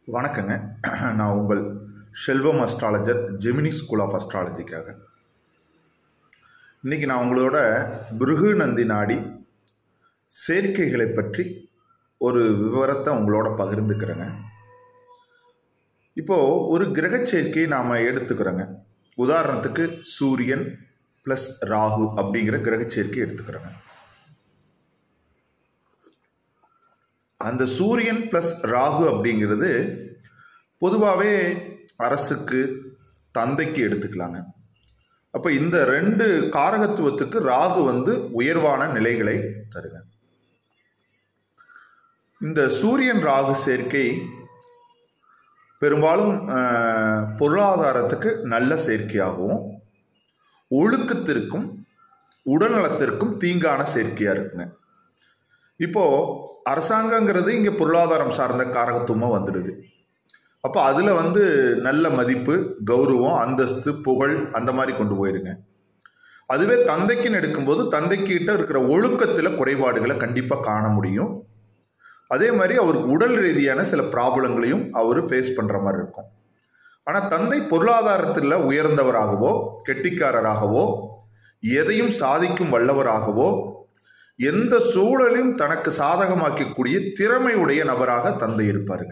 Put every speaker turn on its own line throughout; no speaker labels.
வணக்கங்க நான் உங்கள் Selvam astrologer Gemini school of அஸ்ட்ராலஜிக்காக இன்றைக்கி நான் உங்களோட பிருகு நந்தி நாடி சேர்க்கைகளை பற்றி ஒரு விவரத்தை உங்களோட பகிர்ந்துக்கிறேங்க இப்போது ஒரு கிரக சேர்க்கையை நாம் எடுத்துக்கிறோங்க உதாரணத்துக்கு சூரியன் ப்ளஸ் ராகு அப்படிங்கிற கிரக சேர்க்கை எடுத்துக்கிறோங்க அந்த சூரியன் ப்ளஸ் ராகு அப்படிங்கிறது பொதுவாகவே அரசுக்கு தந்தைக்கு எடுத்துக்கலாங்க அப்போ இந்த ரெண்டு காரகத்துவத்துக்கு ராகு வந்து உயர்வான நிலைகளை தருங்க இந்த சூரியன் ராகு சேர்க்கை பெரும்பாலும் அஹ், பொருளாதாரத்துக்கு நல்ல சேர்க்கையாகவும் ஒழுக்கத்திற்கும் உடல்நலத்திற்கும் தீங்கான சேர்க்கையாக இருக்குங்க இப்போ அரசாங்கங்கிறது இங்கே பொருளாதாரம் சார்ந்த காரகத்துவமாக வந்துடுது அப்போ அதில் வந்து நல்ல மதிப்பு கௌரவம் அந்தஸ்து புகழ் அந்த மாதிரி கொண்டு போயிடுங்க அதுவே தந்தைக்குன்னு எடுக்கும்போது தந்தைக்கிட்ட இருக்கிற ஒழுக்கத்தில் குறைபாடுகளை கண்டிப்பாக காண முடியும் அதே மாதிரி அவருக்கு உடல் ரீதியான சில ப்ராப்ளங்களையும் அவர் ஃபேஸ் பண்ணுற மாதிரி இருக்கும் ஆனால் தந்தை பொருளாதாரத்தில் உயர்ந்தவராகவோ கெட்டிக்காரராகவோ எதையும் சாதிக்கும் வல்லவராகவோ எந்த சூழலையும் தனக்கு சாதகமாக்கக்கூடிய திறமையுடைய நபராக தந்தை இருப்பாருங்க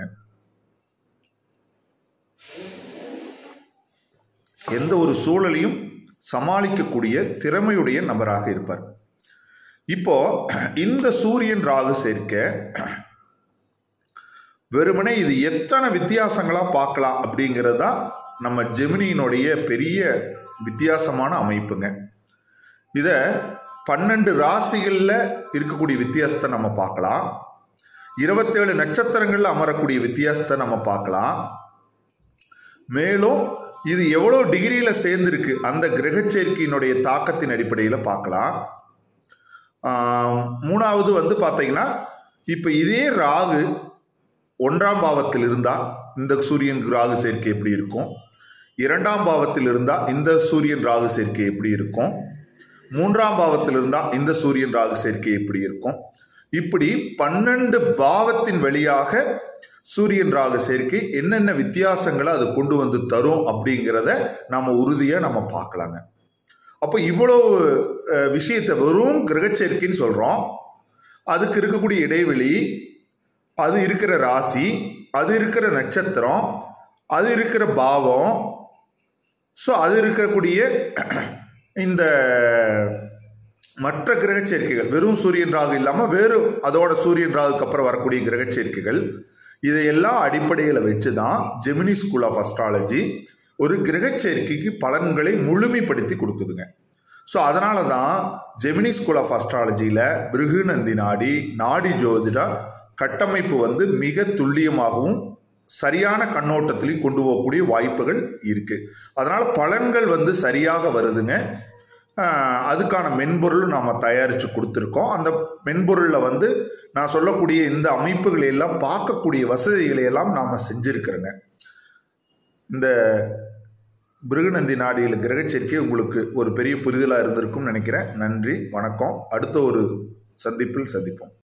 எந்த ஒரு சூழலையும் சமாளிக்கக்கூடிய திறமையுடைய நபராக இருப்பார் இப்போ இந்த சூரியன் ராகு சேர்க்க வெறுமனே இது எத்தனை வித்தியாசங்களா பார்க்கலாம் அப்படிங்கிறது தான் நம்ம ஜெமினியினுடைய பெரிய வித்தியாசமான அமைப்புங்க இதை பன்னெண்டு ராசிகளில் இருக்கக்கூடிய வித்தியாசத்தை நம்ம பார்க்கலாம் இருபத்தேழு நட்சத்திரங்களில் அமரக்கூடிய வித்தியாசத்தை நம்ம பார்க்கலாம் மேலும் இது எவ்வளோ டிகிரியில் சேர்ந்திருக்கு அந்த கிரக சேர்க்கையினுடைய தாக்கத்தின் அடிப்படையில் பார்க்கலாம் ஆம், மூணாவது வந்து பார்த்தீங்கன்னா இப்போ இதே ராகு ஒன்றாம் பாவத்தில் இருந்தால் இந்த சூரியன் ராகு சேர்க்கை எப்படி இருக்கும் இரண்டாம் பாவத்தில் இருந்தால் இந்த சூரியன் ராகு சேர்க்கை எப்படி இருக்கும் மூன்றாம் பாவத்தில் இருந்தால் இந்த சூரியன் ராகு சேர்க்கை எப்படி இருக்கும் இப்படி பன்னெண்டு பாவத்தின் வழியாக சூரியன் ராகு சேர்க்கை என்னென்ன வித்தியாசங்களை அது கொண்டு வந்து தரும் அப்படிங்கிறத நம்ம உறுதியாக நம்ம பார்க்கலாங்க அப்போ இவ்வளவு அஹ், விஷயத்தை வெறும் கிரக சேர்க்கைன்னு சொல்கிறோம் அதுக்கு இருக்கக்கூடிய இடைவெளி அது இருக்கிற ராசி அது இருக்கிற நட்சத்திரம் அது இருக்கிற பாவம் ஸோ அது இருக்கக்கூடிய இந்த மற்ற கிரக சேர்க்கைகள் வெறும் சூரியன் ராகு இல்லாமல் வேறு அதோட சூரியன் ராகுக்கு அப்புறம் வரக்கூடிய கிரக சேர்க்கைகள் இதையெல்லாம் அடிப்படையில் வச்சு தான் ஜெமினி ஸ்கூல் ஆஃப் அஸ்ட்ராலஜி ஒரு கிரக சேர்க்கைக்கு பலன்களை முழுமைப்படுத்தி கொடுக்குதுங்க ஸோ அதனால தான் ஜெமினி ஸ்கூல் ஆஃப் அஸ்ட்ராலஜியில் பிருகுநந்தி நாடி நாடி ஜோதிட கட்டமைப்பு வந்து மிக துல்லியமாகவும் சரியான கண்ணோட்டத்திலையும் கொண்டு போகக்கூடிய வாய்ப்புகள் இருக்கு அதனால பலன்கள் வந்து சரியாக வருதுங்க ஆஹ் அதுக்கான மென்பொருள் நாம் தயாரித்து கொடுத்துருக்கோம் அந்த மென்பொருளில் வந்து நான் சொல்லக்கூடிய இந்த அமைப்புகளை எல்லாம் பார்க்கக்கூடிய வசதிகளை எல்லாம் நாம் செஞ்சுருக்கிறோங்க இந்த பிருகுநந்தி நாடியில் கிரகச்சேர்க்கை உங்களுக்கு ஒரு பெரிய புரிதலாக இருந்திருக்கும்னு நினைக்கிறேன் நன்றி வணக்கம் அடுத்த ஒரு சந்திப்பில் சந்திப்போம்